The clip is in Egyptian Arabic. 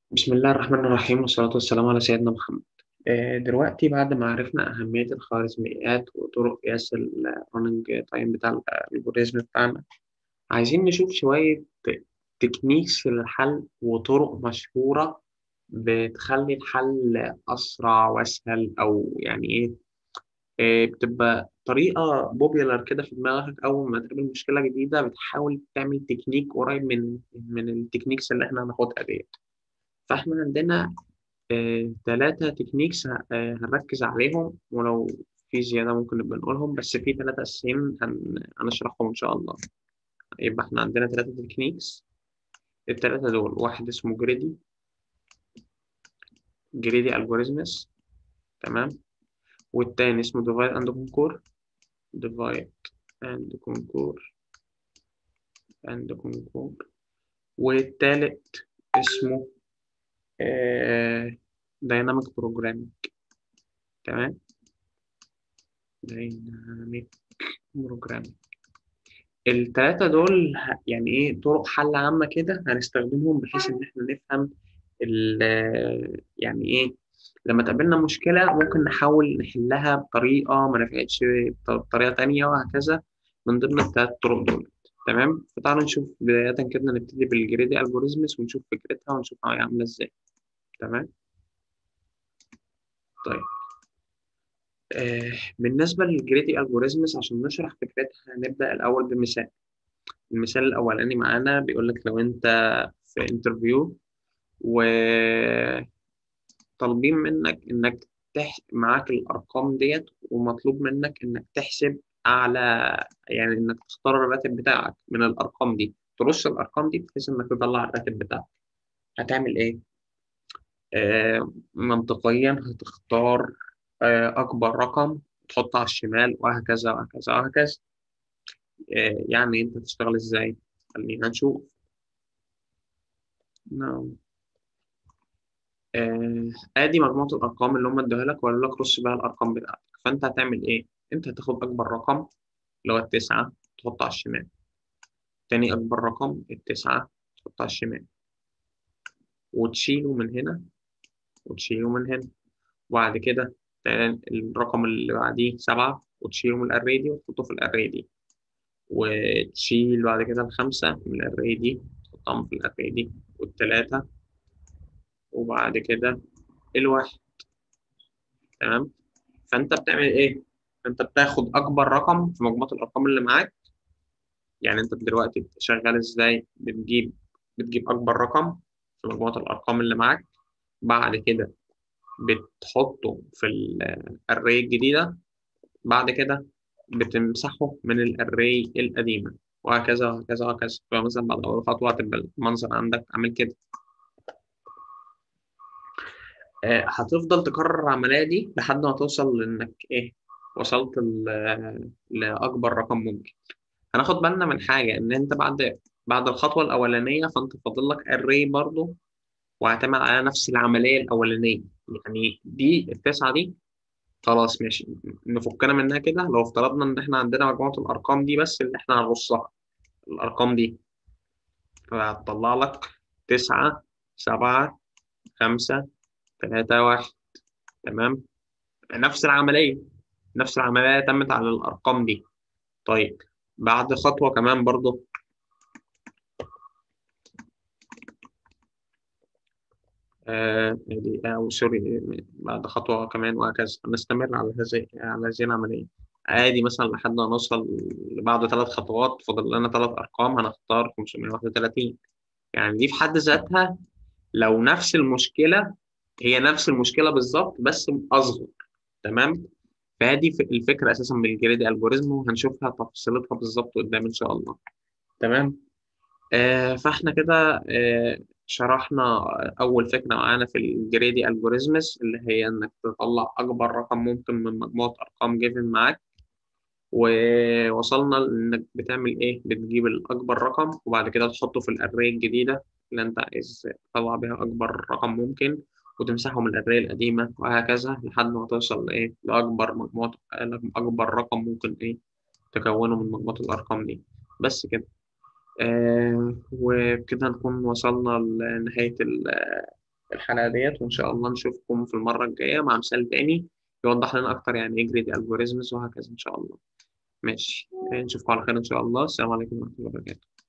بسم الله الرحمن الرحيم والصلاة والسلام على سيدنا محمد آه، دلوقتي بعد ما عرفنا أهمية الخوارزميات وطرق قياس الرننج تايم بتاع الالجوريزم بتاعنا عايزين نشوف شوية تكنيكس للحل وطرق مشهورة بتخلي الحل أسرع وأسهل أو يعني إيه آه، بتبقى طريقة بوبيلر كده في دماغك أول ما تقابل مشكلة جديدة بتحاول تعمل تكنيك قريب من من التكنيكس اللي إحنا هناخدها ديت فإحنا عندنا ثلاثة تكنيكس آه، هنركز عليهم ولو في زيادة ممكن نبقى نقولهم بس في ثلاثة أساسيين هن- هنشرحهم إن شاء الله يبقى إحنا عندنا ثلاثة تكنيكس الثلاثة دول واحد اسمه جريدي جريدي الجوريزمس تمام والتاني اسمه ديفايد أند كونكور ديفايد أند كونكور أند كونكور والتالت اسمه دايناميك بروجرامينج تمام دايناميك بروجرامينج التلاتة دول ه- يعني ايه طرق حل عامة كده هنستخدمهم بحيث ان احنا نفهم ال يعني ايه لما تقابلنا مشكلة ممكن نحاول نحلها بطريقة ما نفعتش بط- بطريقة تانية وهكذا من ضمن التلات طرق دول تمام فتعالوا نشوف بداية كده نبتدي بالجريدي الجوريزمس ونشوف فكرتها ونشوف هي عاملة ازاي تمام طيب آه بالنسبة للجريدي الجوريزمس عشان نشرح فكرتها هنبدأ الأول بمثال المثال الأولاني معانا بيقول لك لو أنت في انترفيو وطالبين منك إنك تح... معاك الأرقام ديت ومطلوب منك إنك تحسب أعلى يعني إنك تختار الراتب بتاعك من الأرقام دي ترص الأرقام دي بحيث إنك تطلع الراتب بتاعك هتعمل إيه؟ آه منطقيا هتختار آه أكبر رقم تحطه على الشمال وهكذا وهكذا وهكذا آه يعني أنت تشتغل إزاي؟ خلينا نشوف نعم آه، ادي مجموعة الارقام اللي هم ادوها لك وقالوا لك رص بقى الارقام بتاعتك فانت هتعمل ايه انت هتاخد اكبر رقم اللي هو التسعة تحطه على الشمال تاني اكبر رقم التسعة تحطه على الشمال وتشيله من هنا وتشيله من هنا وبعد كده تاني الرقم اللي بعديه سبعة وتشيله من الاري دي وتحطه في الاري دي وتشيل بعد كده الخمسة من الاري دي تحطهم في الاري دي والتلاتة وبعد كده الواحد تمام فانت بتعمل ايه انت بتاخد اكبر رقم في مجموعه الارقام اللي معاك يعني انت دلوقتي شغال ازاي بتجيب بتجيب اكبر رقم في مجموعه الارقام اللي معاك بعد كده بتحطه في الاري الجديده بعد كده بتمسحه من الاري القديمه وهكذا وهكذا وهكذا فمثلا بعد اول خطوه هتبقى المنظر عندك عامل كده آه، هتفضل تكرر العملية دي لحد ما توصل لإنك إيه وصلت ل- لأكبر رقم ممكن هناخد بالنا من حاجة إن أنت بعد بعد الخطوة الأولانية فأنت فاضل لك array برضه وهعتمد على نفس العملية الأولانية يعني دي التسعة دي خلاص ماشي نفكنا منها كده لو افترضنا إن إحنا عندنا مجموعة الأرقام دي بس اللي إحنا هنرصها الأرقام دي فهتطلع لك تسعة سبعة خمسة تلاتة واحد تمام نفس العملية نفس العملية تمت على الأرقام دي طيب بعد خطوة كمان برضو آه دي- أو سوري بعد خطوة كمان وهكذا نستمر على هذه على هذه العملية عادي مثلا لحد ما نوصل بعد ثلاث خطوات فاضل لنا ثلاث أرقام هنختار 531 يعني دي في حد ذاتها لو نفس المشكلة هي نفس المشكلة بالظبط بس أصغر تمام فهذه ف- الفكرة أساسا من الجريد ألجوريزم وهنشوفها تفصيلتها بالظبط قدام إن شاء الله تمام آه فاحنا كده آه شرحنا أول فكرة معانا في الجريدي ألجوريزمز اللي هي إنك تطلع أكبر رقم ممكن من مجموعة أرقام جيفن معاك ووصلنا لإنك بتعمل إيه بتجيب الأكبر رقم وبعد كده تحطه في الأري الجديدة اللي أنت عايز تطلع بيها أكبر رقم ممكن وتمسحه من الأري القديمة وهكذا لحد ما توصل لإيه لأكبر مجموعة أكبر رقم ممكن إيه تكونه من مجموعة الأرقام دي بس كده آه وبكده نكون وصلنا لنهاية ال- الحلقة ديت وإن شاء الله نشوفكم في المرة الجاية مع مثال تاني يوضح لنا أكتر يعني إيه جريدي ألجوريزمز وهكذا إن شاء الله ماشي نشوفكم على خير إن شاء الله السلام عليكم ورحمة الله وبركاته